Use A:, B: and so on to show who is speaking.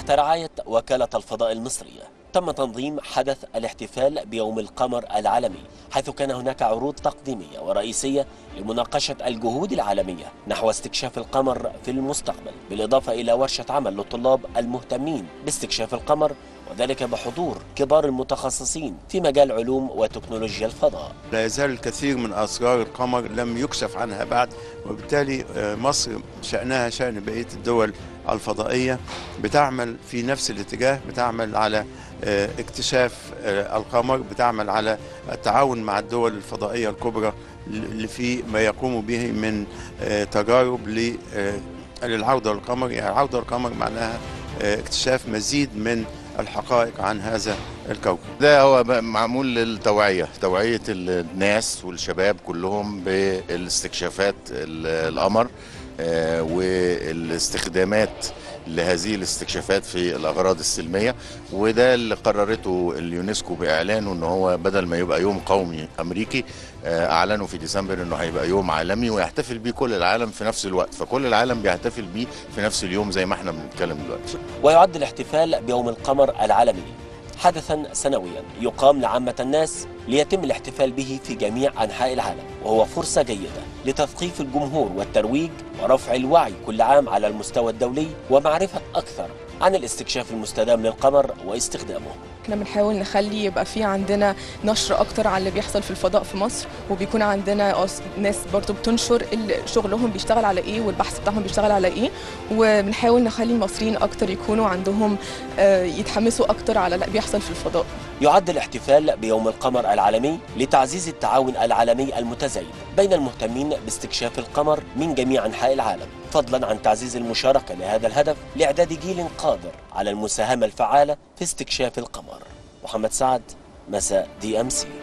A: تحت رعاية وكالة الفضاء المصرية تم تنظيم حدث الاحتفال بيوم القمر العالمي حيث كان هناك عروض تقديمية ورئيسية لمناقشة الجهود العالمية نحو استكشاف القمر في المستقبل بالإضافة إلى ورشة عمل للطلاب المهتمين باستكشاف القمر وذلك بحضور كبار المتخصصين في مجال علوم وتكنولوجيا الفضاء
B: لا يزال الكثير من أسرار القمر لم يكشف عنها بعد وبالتالي مصر شأنها شأن بقية الدول الفضائية بتعمل في نفس الاتجاه بتعمل على اكتشاف القمر بتعمل على التعاون مع الدول الفضائية الكبرى اللي في ما يقوم به من تجارب للعودة للقمر يعني العودة للقمر معناها اكتشاف مزيد من الحقائق عن هذا الكوكب
C: ده هو معمول للتوعية توعية الناس والشباب كلهم بالاستكشافات القمر والاستخدامات لهذه الاستكشافات في الاغراض السلميه وده اللي قررته اليونسكو باعلانه ان هو بدل ما يبقى يوم قومي امريكي اعلنوا في ديسمبر انه هيبقى يوم عالمي ويحتفل بيه كل العالم في نفس الوقت فكل العالم بيحتفل بيه في نفس اليوم زي ما احنا بنتكلم دلوقتي
A: ويعد الاحتفال بيوم القمر العالمي حدثا سنويا يقام لعامة الناس ليتم الاحتفال به في جميع أنحاء العالم وهو فرصة جيدة لتثقيف الجمهور والترويج ورفع الوعي كل عام على المستوى الدولي ومعرفة أكثر عن الاستكشاف المستدام للقمر واستخدامه
D: احنا بنحاول نخلي يبقى في عندنا نشر اكتر على اللي بيحصل في الفضاء في مصر وبيكون عندنا ناس برضو بتنشر شغلهم بيشتغل على ايه والبحث بتاعهم بيشتغل على ايه وبنحاول نخلي المصريين اكتر يكونوا عندهم يتحمسوا اكتر على اللي بيحصل في الفضاء
A: يعد الاحتفال بيوم القمر العالمي لتعزيز التعاون العالمي المتزايد بين المهتمين باستكشاف القمر من جميع انحاء العالم فضلا عن تعزيز المشاركة لهذا الهدف لإعداد جيل قادر على المساهمة الفعالة في استكشاف القمر محمد سعد مساء دي أم سي